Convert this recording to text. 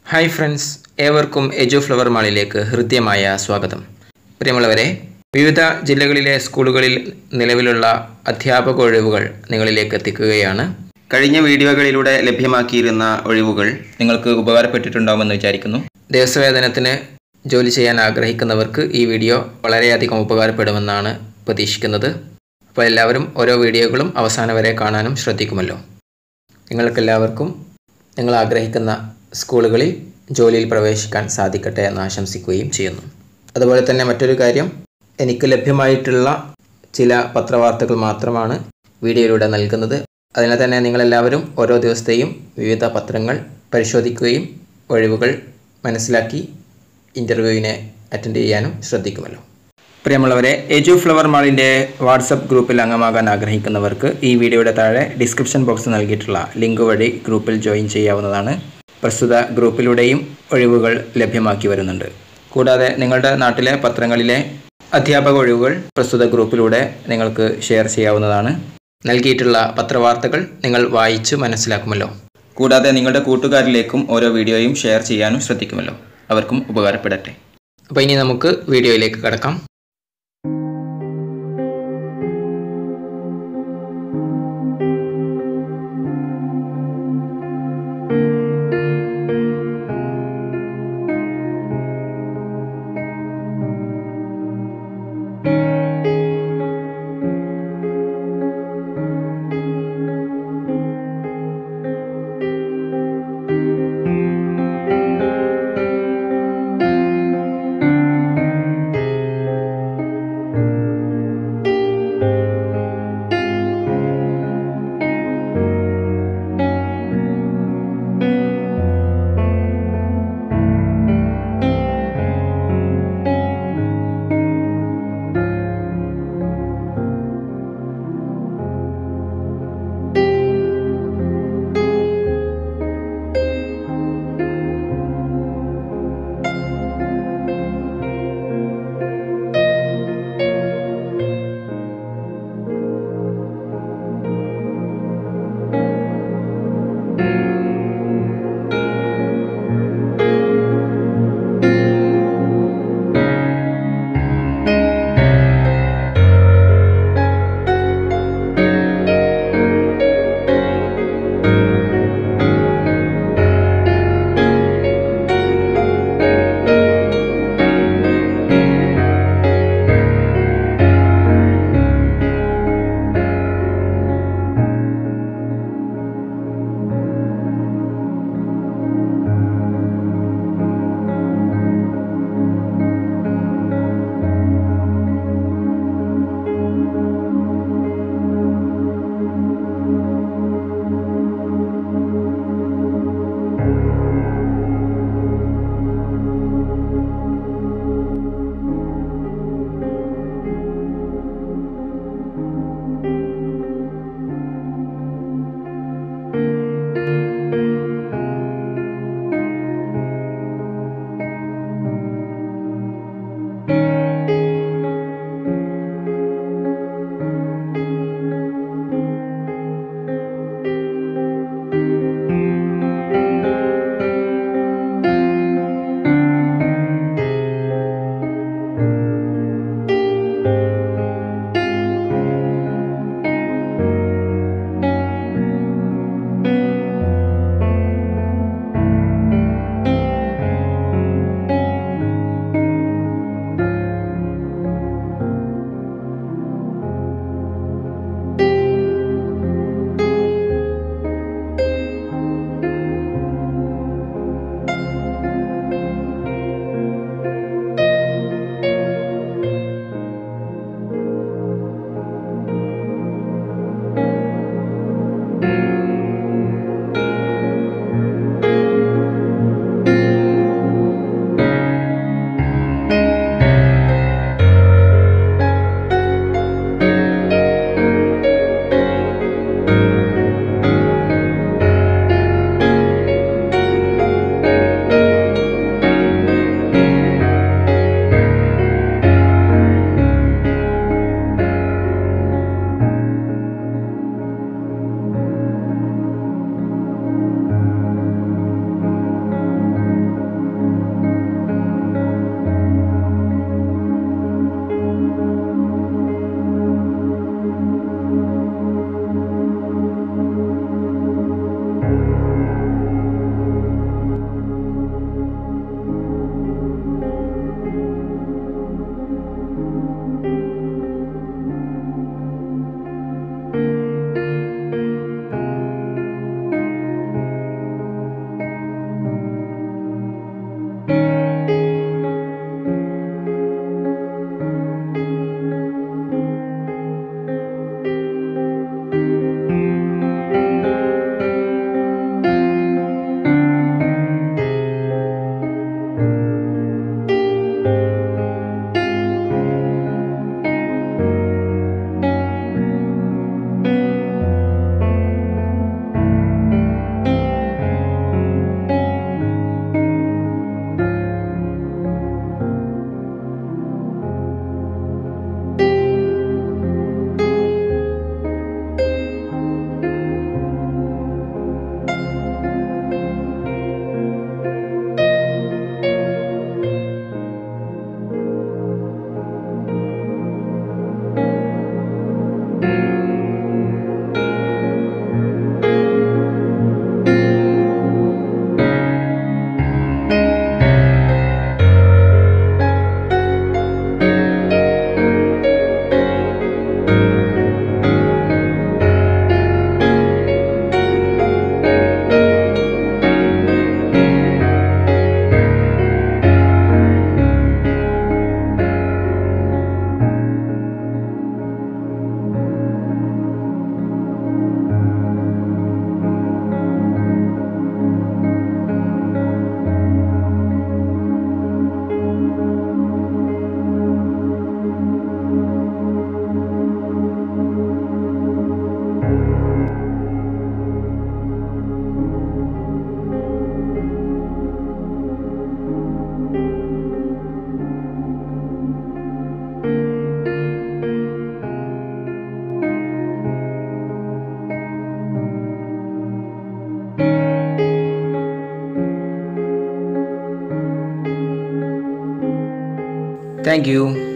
hi friends ഏവർക്കും എജു flower മാളിലേക്ക് ഹൃദ്യമായ സ്വാഗതം പ്രിയമുള്ളവരെ വിവിധ ജില്ലകളിലെ സ്കൂളുകളിൽ നിലവിലുള്ള അധ്യാപക ഒഴിവുകൾ നിങ്ങളിലേക്ക് എത്തിക്കുകയാണ് കഴിഞ്ഞ വീഡിയോകളിലൂടെ ലഭ്യമാക്കിയിരുന്ന ഒഴിവുകൾ നിങ്ങൾക്ക് ഉപകാരപ്പെട്ടിട്ടുണ്ടാവുമെന്ന് വിചാരിക്കുന്നു ദിവസവേതനത്തിന് ജോലി ചെയ്യാൻ ആഗ്രഹിക്കുന്നവർക്ക് ഈ വീഡിയോ വളരെയധികം ഉപകാരപ്പെടുമെന്നാണ് പ്രതീക്ഷിക്കുന്നത് അപ്പോൾ എല്ലാവരും ഓരോ വീഡിയോകളും അവസാനം വരെ കാണാനും ശ്രദ്ധിക്കുമല്ലോ നിങ്ങൾക്കെല്ലാവർക്കും നിങ്ങൾ ആഗ്രഹിക്കുന്ന സ്കൂളുകളിൽ ജോലിയിൽ പ്രവേശിക്കാൻ സാധിക്കട്ടെ എന്ന് ആശംസിക്കുകയും ചെയ്യുന്നു അതുപോലെ തന്നെ മറ്റൊരു കാര്യം എനിക്ക് ലഭ്യമായിട്ടുള്ള ചില പത്രവാർത്തകൾ മാത്രമാണ് വീഡിയോയിലൂടെ നൽകുന്നത് അതിനാൽ തന്നെ നിങ്ങളെല്ലാവരും ഓരോ ദിവസത്തെയും വിവിധ പത്രങ്ങൾ പരിശോധിക്കുകയും ഒഴിവുകൾ മനസ്സിലാക്കി ഇൻ്റർവ്യൂവിനെ അറ്റൻഡ് ചെയ്യാനും ശ്രദ്ധിക്കുമല്ലോ പ്രിയമുള്ളവരെ എജു ഫ്ലവർ മാളിൻ്റെ വാട്സപ്പ് ഗ്രൂപ്പിൽ അംഗമാകാൻ ആഗ്രഹിക്കുന്നവർക്ക് ഈ വീഡിയോയുടെ താഴെ ഡിസ്ക്രിപ്ഷൻ ബോക്സ് നൽകിയിട്ടുള്ള ലിങ്ക് വഴി ഗ്രൂപ്പിൽ ജോയിൻ ചെയ്യാവുന്നതാണ് പ്രസ്തുത ഗ്രൂപ്പിലൂടെയും ഒഴിവുകൾ ലഭ്യമാക്കി വരുന്നുണ്ട് കൂടാതെ നിങ്ങളുടെ നാട്ടിലെ പത്രങ്ങളിലെ അധ്യാപക ഒഴിവുകൾ പ്രസ്തുത ഗ്രൂപ്പിലൂടെ നിങ്ങൾക്ക് ഷെയർ ചെയ്യാവുന്നതാണ് നൽകിയിട്ടുള്ള പത്രവാർത്തകൾ നിങ്ങൾ വായിച്ച് മനസ്സിലാക്കുമല്ലോ കൂടാതെ നിങ്ങളുടെ കൂട്ടുകാരിലേക്കും ഓരോ വീഡിയോയും ഷെയർ ചെയ്യാനും ശ്രദ്ധിക്കുമല്ലോ അവർക്കും ഉപകാരപ്പെടട്ടെ അപ്പോൾ ഇനി നമുക്ക് വീഡിയോയിലേക്ക് കടക്കാം താങ്ക്